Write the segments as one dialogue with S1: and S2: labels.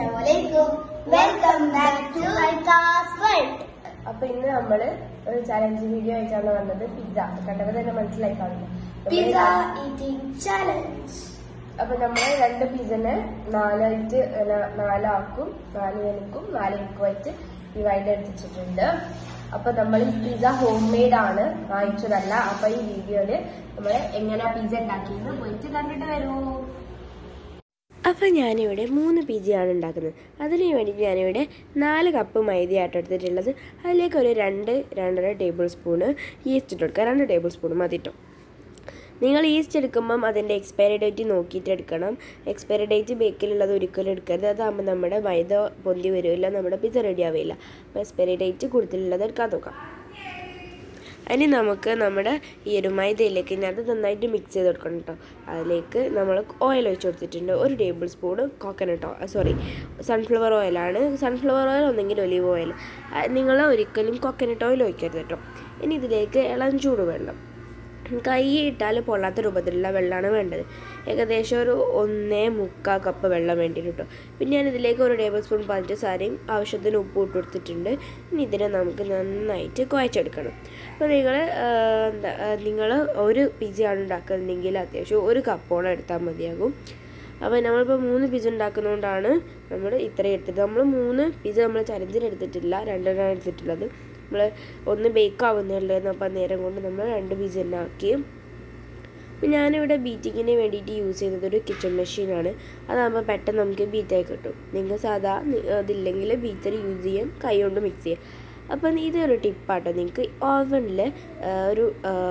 S1: അസ്സലാമലൈക്കും welcome back to ഐക്കാസ് world
S2: അപ്പൊ ഇന്ന് നമ്മള് ഒരു ചലഞ്ച് വീഡിയോ ആയിട്ടാണ് വന്നത് പിസ്സ കണ്ടപ്പോ തന്നെ മനസ്സിലായി കാണുന്നു
S1: പിസ്സ ഈറ്റിംഗ് ചാലഞ്ച്
S2: അപ്പൊ നമ്മള് രണ്ട് പിസ്സനെ നാലായിട്ട് ന- നാലാക്കും നാല് പേർക്കും നാല് എനിക്കുമായിട്ട് ഡിവൈഡ് എടുത്തിട്ടുണ്ട് അപ്പൊ നമ്മൾ ഈ പിസ്സ ഹോം മെയ്ഡ് ആണ് വാങ്ങിച്ചതല്ല അപ്പൊ ഈ വീഡിയോയില് നമ്മള് എങ്ങനെ പിസ്സ ഉണ്ടാക്കിയെന്ന് പോയിട്ട് കണ്ടിട്ട് വരൂ അപ്പം ഞാനിവിടെ മൂന്ന് പിസയാണ് ഉണ്ടാക്കുന്നത് അതിന് വേണ്ടി ഞാനിവിടെ നാല് കപ്പ് മൈദയായിട്ട് എടുത്തിട്ടുള്ളത് അതിലേക്ക് ഒരു രണ്ട് രണ്ടര ടേബിൾ സ്പൂണ് ഈസ്റ്റ് ഇട്ട് കൊടുക്കുക രണ്ട് ടേബിൾ സ്പൂൺ മതി ട്ടോ നിങ്ങൾ ഈസ്റ്റ് എടുക്കുമ്പം അതിൻ്റെ എക്സ്പയറി ഡേറ്റ് നോക്കിയിട്ട് എടുക്കണം എക്സ്പയറി ഡേറ്റ് ബേക്കിലുള്ളത് ഒരിക്കലും എടുക്കരുത് അതാകുമ്പോൾ നമ്മുടെ മൈദ പൊന്തി വരില്ല നമ്മുടെ പിസ്സ റെഡി ആവില്ല അപ്പോൾ എക്സ്പയറി ഡേറ്റ് കൂടുതലുള്ളത് എടുക്കാൻ നോക്കാം ഇനി നമുക്ക് നമ്മുടെ ഈ ഒരു മൈദയിലേക്ക് ഇനി അത് നന്നായിട്ട് മിക്സ് ചെയ്ത് കൊടുക്കണം കേട്ടോ അതിലേക്ക് നമ്മൾ ഓയിൽ ഒഴിച്ച് കൊടുത്തിട്ടുണ്ട് ഒരു ടേബിൾ സ്പൂൺ കോക്കനട്ടോ സോറി സൺഫ്ലവർ ഓയിലാണ് സൺഫ്ലവർ ഓയിൽ ഒന്നെങ്കിൽ ഒലിവ് ഓയിൽ നിങ്ങൾ ഒരിക്കലും കോക്കനട്ട് ഓയിൽ ഒഴിക്കരുത് കേട്ടോ ഇനി ഇതിലേക്ക് ഇളം ചൂട് വെള്ളം കൈ ഇട്ടാൽ പൊള്ളാത്ത രൂപത്തിലുള്ള വെള്ളമാണ് വേണ്ടത് ഏകദേശം ഒരു ഒന്നേ മുക്കാൽ കപ്പ് വെള്ളം വേണ്ടി വരും കേട്ടോ പിന്നെ ഞാൻ ഇതിലേക്ക് ഒരു ടേബിൾ സ്പൂൺ പഞ്ചസാരയും ആവശ്യത്തിന് ഉപ്പ് ഇട്ട് കൊടുത്തിട്ടുണ്ട് ഇനി ഇതിനെ നമുക്ക് നന്നായിട്ട് കുഴച്ചെടുക്കണം അപ്പോൾ നിങ്ങൾ എന്താ നിങ്ങൾ ഒരു പിസയാണ് ഉണ്ടാക്കുന്നുണ്ടെങ്കിൽ അത്യാവശ്യം ഒരു കപ്പോളം എടുത്താൽ മതിയാകും അപ്പോൾ നമ്മളിപ്പോൾ മൂന്ന് പിസ്സ ഉണ്ടാക്കുന്നതുകൊണ്ടാണ് നമ്മൾ ഇത്രയും എടുത്തത് നമ്മൾ മൂന്ന് പിസ്സ നമ്മൾ ചലഞ്ചിന് എടുത്തിട്ടില്ല രണ്ടെണ്ണം എടുത്തിട്ടുള്ളത് നമ്മൾ ഒന്ന് ബേക്ക് ആവുന്നുള്ളൂ അപ്പോൾ നേരം കൊണ്ട് നമ്മൾ രണ്ട് പിസ്സ തന്നെ ആക്കി അപ്പോൾ ഞാനിവിടെ ബീറ്റിങ്ങിന് വേണ്ടിയിട്ട് യൂസ് ചെയ്യുന്നത് ഒരു കിച്ചൺ മെഷീനാണ് അതാകുമ്പോൾ പെട്ടെന്ന് നമുക്ക് ബീറ്റായി കിട്ടും നിങ്ങൾ സാധാ നി- അതില്ലെങ്കിൽ ബീറ്റർ യൂസ് ചെയ്യാം കൈ കൊണ്ട് മിക്സ് ചെയ്യാം അപ്പം ഇതൊരു ടിപ്പാട്ടോ നിങ്ങൾക്ക് ഓവനിൽ ഒരു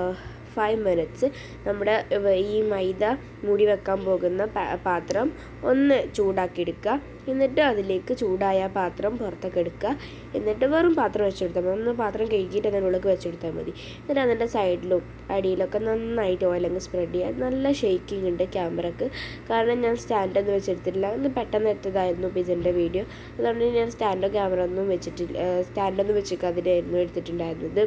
S2: ഫൈവ് മിനിറ്റ്സ് നമ്മുടെ ഇവ- ഈ മൈദ മൂടി വെക്കാൻ പോകുന്ന പാ- പാത്രം ഒന്ന് ചൂടാക്കി എടുക്കുക എന്നിട്ട് അതിലേക്ക് ചൂടായ പാത്രം പുറത്തൊക്കെ എടുക്കുക എന്നിട്ട് വെറും പാത്രം വെച്ചെടുത്താൽ മതി ഒന്ന് പാത്രം കഴുകിയിട്ട് അതിനുള്ളിലേക്ക് വെച്ചെടുത്താൽ മതി എന്നിട്ട് അതിൻ്റെ സൈഡിലും അടിയിലൊക്കെ നന്നായിട്ട് ഓയിലങ്ങ് സ്പ്രെഡ് ചെയ്യുക നല്ല ഷെയ്ക്കിംഗ് ഉണ്ട് ക്യാമറക്ക് കാരണം ഞാൻ സ്റ്റാൻഡൊന്നും വെച്ചെടുത്തിട്ടില്ല ഒന്ന് പെട്ടെന്ന് എത്തതായിരുന്നു പിസൻ്റെ വീഡിയോ അതുകൊണ്ട് ഞാൻ സ്റ്റാൻഡോ ക്യാമറ ഒന്നും വെച്ചിട്ടില്ല സ്റ്റാൻഡൊന്നും വെച്ചിരിക്കാതിനായിരുന്നു എടുത്തിട്ടുണ്ടായിരുന്നത്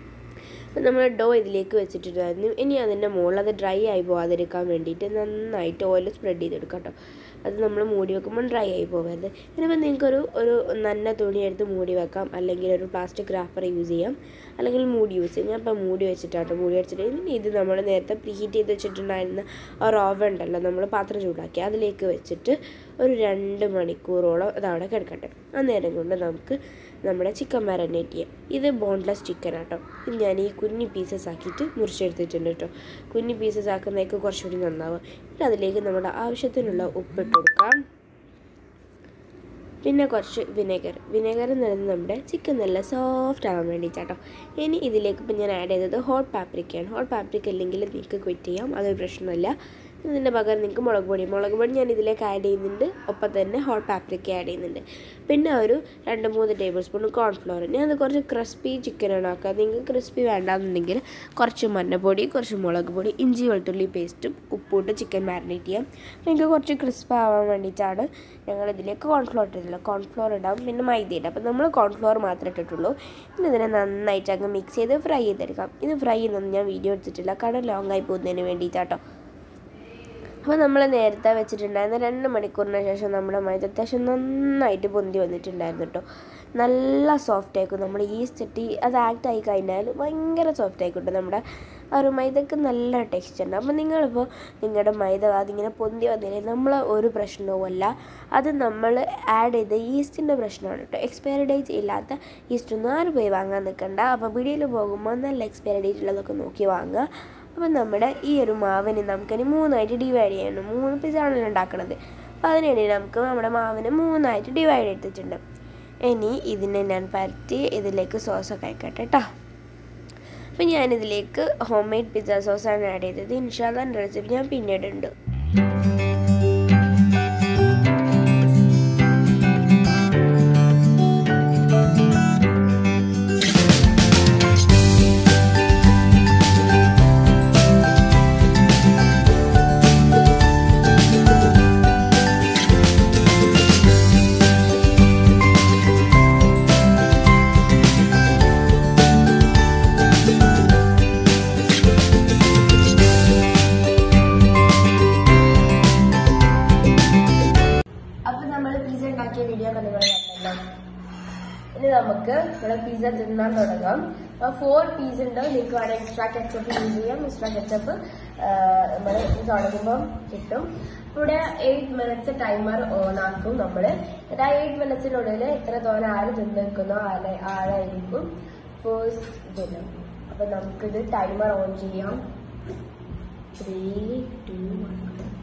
S2: അപ്പം നമ്മൾ ഡോ ഇതിലേക്ക് വെച്ചിട്ടുണ്ടായിരുന്നു ഇനി അതിൻ്റെ മുകളിൽ അത് ഡ്രൈ ആയി പോകാതിരിക്കാൻ വേണ്ടിയിട്ട് നന്നായിട്ട് ഓയിൽ സ്പ്രെഡ് ചെയ്തെടുക്കാം കേട്ടോ അത് നമ്മൾ മൂടി വെക്കുമ്പോൾ ഡ്രൈ ആയി പോകരുത് ഇനിയിപ്പോൾ നിങ്ങൾക്കൊരു ഒരു നന്ന തുണി എടുത്ത് മൂടി വെക്കാം അല്ലെങ്കിൽ ഒരു പ്ലാസ്റ്റിക് റാപ്പർ യൂസ് ചെയ്യാം അല്ലെങ്കിൽ മൂടി യൂസ് ചെയ്യാം ഞാൻ ഇപ്പോൾ മൂടി വെച്ചിട്ടാണ് മൂടി വെച്ചിട്ട് ഇനി ഇത് നമ്മൾ നേരത്തെ പ്രീഹീറ്റ് ചെയ്ത് വെച്ചിട്ടുണ്ടായിരുന്ന ആ ഓവൻ ഉണ്ടല്ലോ നമ്മൾ പാത്രം ചൂടാക്കി അതിലേക്ക് വെച്ചിട്ട് ഒരു രണ്ട് മണിക്കൂറോളം അത് അവിടെ കിടക്കട്ടെ ആ നേരം കൊണ്ട് നമുക്ക് നമ്മുടെ ചിക്കൻ മാരിനേറ്റ് ചെയ്യാം ഇത് ബോൺലെസ് ചിക്കൻ ആട്ടോ ഇത് ഞാൻ ഈ കുഞ്ഞി പീസസ് ആക്കിയിട്ട് മുറിച്ചെടുത്തിട്ടുണ്ട് കേട്ടോ കുഞ്ഞി പീസസ് ആക്കുന്നതൊക്കെ കുറച്ചുകൂടി നന്നാവുക എന്നിട്ട് അതിലേക്ക് നമ്മുടെ ആവശ്യത്തിനുള്ള ഉപ്പിട്ട് കൊടുക്കാം പിന്നെ കുറച്ച് വിനെഗർ വിനെഗർ എന്ന് പറയുന്നത് നമ്മുടെ ചിക്കൻ നല്ല സോഫ്റ്റ് ആവാൻ വേണ്ടിയിട്ടാട്ടോ ഇനി ഇതിലേക്ക് ഇപ്പം ഞാൻ ആഡ് ചെയ്തത് ഹോട്ട് പാപ്രിക്കയാണ് ഹോട്ട് പാപ്രിക്ക ഇല്ലെങ്കിൽ നിങ്ങൾക്ക് ക്വിറ്റ് ചെയ്യാം അതൊരു പ്രശ്നമല്ല ഇതിൻ്റെ പകരം നിങ്ങൾക്ക് മുളക് പൊടി മുളക് പൊടി ഞാൻ ഇതിലേക്ക് ആഡ് ചെയ്യുന്നുണ്ട് ഒപ്പം തന്നെ ഹോട്ട് പാപ്രിക്ക ആഡ് ചെയ്യുന്നുണ്ട് പിന്നെ ഒരു രണ്ട് മൂന്ന് ടേബിൾ സ്പൂൺ കോൺഫ്ലോർ ഞാൻ അത് കുറച്ച് ക്രിസ്പി ചിക്കനാണ് ആക്കുക നിങ്ങൾക്ക് ക്രിസ്പി വേണ്ടാന്നുണ്ടെങ്കിൽ കുറച്ച് മഞ്ഞപ്പൊടി കുറച്ച് മുളക് പൊടി ഇഞ്ചി വെളുത്തുള്ളി പേസ്റ്റും ഉപ്പിട്ട് ചിക്കൻ മാരിനേറ്റ് ചെയ്യാം നിങ്ങൾക്ക് കുറച്ച് ക്രിസ്പ് ആവാൻ വേണ്ടിയിട്ടാണ് ഞങ്ങൾ ഇതിലേക്ക് കോൺഫ്ലോർ ഇട്ടിട്ടില്ല കോൺഫ്ലോർ ഇടാം പിന്നെ മൈദ ഇടാം അപ്പം നമ്മൾ കോൺഫ്ലോർ മാത്രമേ ഇട്ടിട്ടുള്ളൂ പിന്നെ ഇതിനെ നന്നായിട്ട് അങ്ങ് മിക്സ് ചെയ്ത് ഫ്രൈ ചെയ്തെടുക്കാം ഇത് ഫ്രൈ ചെയ്യുന്നൊന്നും ഞാൻ വീഡിയോ എടുത്തിട്ടില്ല കാരണം ലോങ് ആയി പോകുന്നതിന് വേണ്ടിയിട്ടാട്ടോ അപ്പോൾ നമ്മൾ നേരത്തെ വെച്ചിട്ടുണ്ടായിരുന്ന രണ്ട് മണിക്കൂറിന് ശേഷം നമ്മുടെ മൈദ അത്യാവശ്യം നന്നായിട്ട് പൊന്തി വന്നിട്ടുണ്ടായിരുന്നു കേട്ടോ നല്ല സോഫ്റ്റ് ആയിരിക്കും നമ്മൾ ഈസ്റ്റ് ഇട്ട് അത് ആക്ട് ആയി കഴിഞ്ഞാൽ ഭയങ്കര സോഫ്റ്റ് ആയിക്കോട്ടെ നമ്മുടെ ആ ഒരു മൈദക്ക് നല്ല ടെക്സ്ചർ ഉണ്ട് അപ്പോൾ നിങ്ങളിപ്പോൾ നിങ്ങളുടെ മൈദ അതിങ്ങനെ പൊന്തി വന്നില്ലേ നമ്മൾ ഒരു പ്രശ്നവുമല്ല അത് നമ്മൾ ആഡ് ചെയ്ത ഈസ്റ്റിൻ്റെ പ്രശ്നമാണ് കേട്ടോ എക്സ്പയറി ഡേറ്റ് ഇല്ലാത്ത ഈസ്റ്റ് ഒന്നും ആരും പോയി വാങ്ങാൻ നിൽക്കണ്ട അപ്പോൾ പിടിയിൽ പോകുമ്പോൾ നല്ല എക്സ്പയറി ഡേറ്റ് ഉള്ളതൊക്കെ നോക്കി വാങ്ങുക അപ്പം നമ്മുടെ ഈ ഒരു മാവിന് നമുക്കിനി മൂന്നായിട്ട് ഡിവൈഡ് ചെയ്യണം മൂന്ന് പിസ്സാണല്ലോ ഉണ്ടാക്കണത് അപ്പോൾ അതിനിടയിൽ നമുക്ക് നമ്മുടെ മാവിനെ മൂന്നായിട്ട് ഡിവൈഡ് എടുത്തിട്ടുണ്ട് ഇനി ഇതിനെ ഞാൻ പരത്തി ഇതിലേക്ക് സോസൊക്കെ അയക്കട്ടെ കേട്ടോ അപ്പം ഞാനിതിലേക്ക് ഹോം മെയ്ഡ് പിസ്സ സോസാണ് ആഡ് ചെയ്തത് ഇൻഷാല്ല റെസിപ്പി ഞാൻ പിന്നീട് ഉണ്ട് അപ്പൊ നമ്മൾ പിസ്സ ഉണ്ടാക്കിയ വീഡിയോ ഒക്കെ നിങ്ങൾ കണ്ടല്ലോ ഇനി നമുക്ക് ഇവിടെ പിസ്സ തിന്നാൻ തുടങ്ങാം ഫോർ പീസ് ഉണ്ട് നിങ്ങൾക്ക് വേണമെങ്കിൽ എക്സ്ട്രാ കെച്ചപ്പ് യൂസ് ചെയ്യാം എക്സ്ട്രാ കെച്ചപ്പ് നമ്മൾ തുടങ്ങുമ്പോൾ കിട്ടും ഇവിടെ എയ്റ്റ് മിനിറ്റ്സ് ടൈമർ ഓൺ ആക്കും നമ്മൾ എന്നിട്ട് ആ എയ്റ്റ് മിനിറ്റ്സിനുള്ളിൽ എത്ര തോനെ ആര് തിന്നിരിക്കുന്നോ ആളെ ആളായിരിക്കും ഫേസ്റ്റ് ഇതിന് അപ്പൊ നമുക്കിത് ടൈമർ ഓൺ ചെയ്യാം ത്രീ ടു വൺ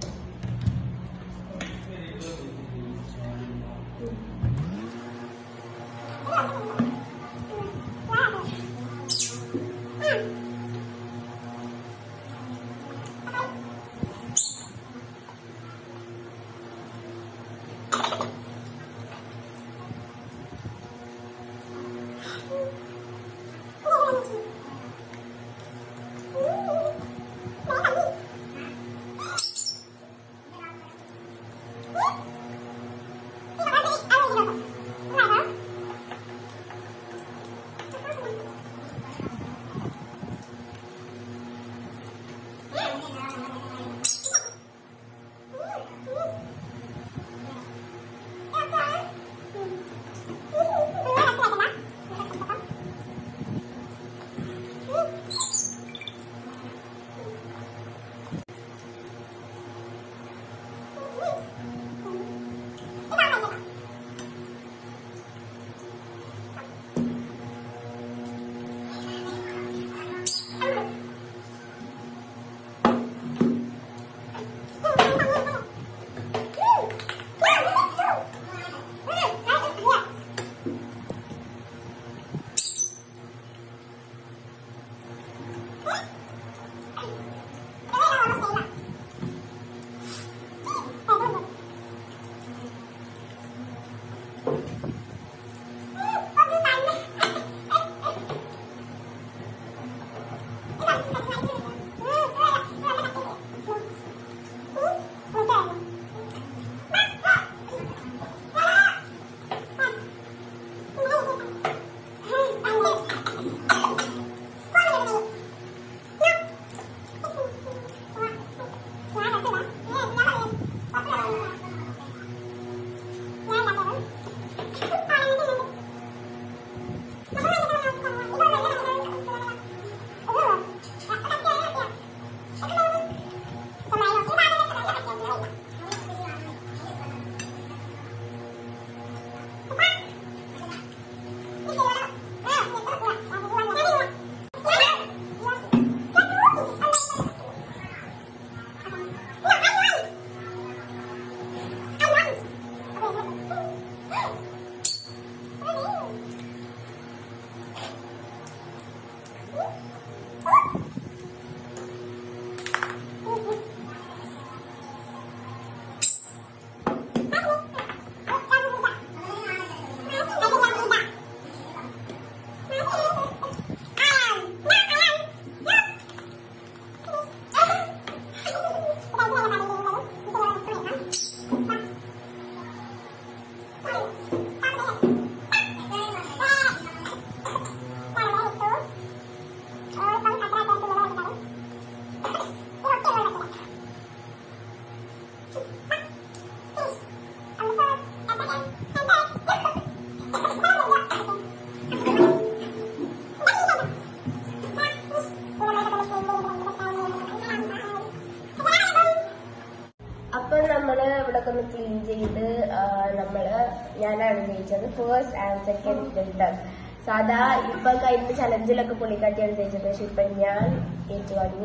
S2: അപ്പൊ നമ്മള് ഇവിടെ ഒന്ന് ക്ലീൻ ചെയ്ത് ആ, നമ്മള് ഞാനാണ് ജയിച്ചത് ഫസ്റ്റ് ആൻഡ് സെക്കൻഡ് വിന്നർ സാധാ ഇപ്പൊ കഴിഞ്ഞ ചലഞ്ചിലൊക്കെ പുള്ളിക്കാട്ടിയാണ് ജയിച്ചത് പക്ഷെ ഇപ്പൊ ഞാൻ ഏറ്റുവാങ്ങി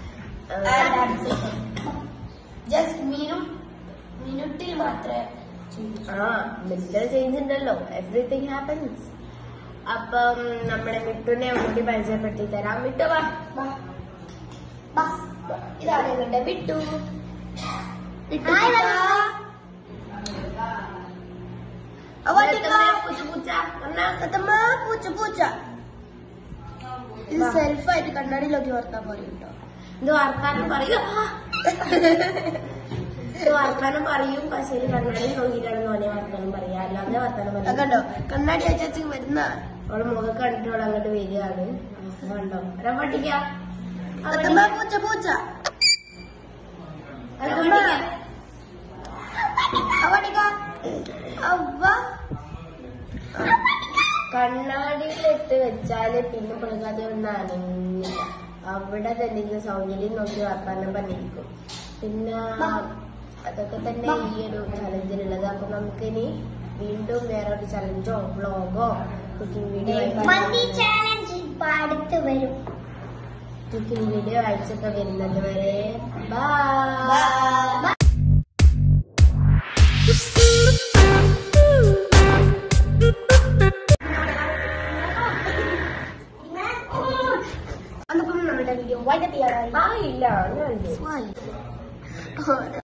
S1: ജസ്റ്റ് മിനു മിനിറ്റിൽ മാത്രമേ
S2: ആ മിസ്റ്റർ ചേഞ്ച് ഉണ്ടല്ലോ എവറിത്തിങ് ഹാപ്പൻസ് അപ്പം നമ്മുടെ മിട്ടുനെ ഒന്നുകൂടി പരിചയപ്പെടുത്തി തരാം മിട്ടു വാ
S1: ബാ. ബാ. ഇതാണ് ഇവന്റെ വിട്ടു
S2: മിട്ടു
S1: Hi,
S2: പൂച്ച.
S1: hello.
S2: അവൾക്കെന്താ പൂച്ച പൂച്ച എന്നാ
S1: തത്തമ്മ പൂച്ച പൂച്ച ഇത്
S2: വാ.
S1: സെൽഫായിട്ട് കണ്ണാടിയിലൊക്കെ ഓർത്താൻ പോലെ കേട്ടോ
S2: ഇത് വർത്താനം പറയും ഇത് വർത്താനം പറയും പക്ഷേ ഇത് കണ്ണാടി നോക്കിയിട്ടാണ് മോനെ വർത്താനം പറയാ അല്ലാതെ വർത്താനം
S1: അത്
S2: പറയും
S1: കണ്ടോ കണ്ണാടി വെച്ചു വരുന്ന
S2: അവള് മുഖം കണ്ടിട്ട് അവൾ അങ്ങോട്ട് വരികയാണ് കണ്ടോ ഒരാ പട്ടിക്ക
S1: തത്തമ്മ പൂച്ച പൂച്ച തത്തമ്മ അവടിക്ക അവ
S2: കണ്ണാടിയിലിട്ട് വെച്ചാല് പിന്നെ പുള്ളിക്കാരി ഒന്നും അനങ്ങില്ല അവിടെ തന്നെ ഇരുന്ന് സൗന്ദര്യം നോക്കി വർത്താനം പറഞ്ഞിരിക്കും പിന്നെ അതൊക്കെ തന്നെ ഈ ഒരു ചലഞ്ചിലുള്ളത് അപ്പൊ നമുക്കിനി വീണ്ടും വേറെ ഒരു ചലഞ്ചോ വ്ളോഗോ കുക്കിംഗ് വീഡിയോ
S1: മന്തി ചാലഞ്ച് ഇപ്പൊ അടുത്ത് വരും
S2: കുക്കിംഗ് വീഡിയോ അയച്ചൊക്കെ വരുന്നത് വരെ ബൈ
S1: Bye.
S2: അന്നപ്പം നമ്മുടെ വീഡിയോ
S1: വൈകിട്ട്
S2: ആ ഇല്ല ഞാൻ ഉണ്ട്
S1: Why?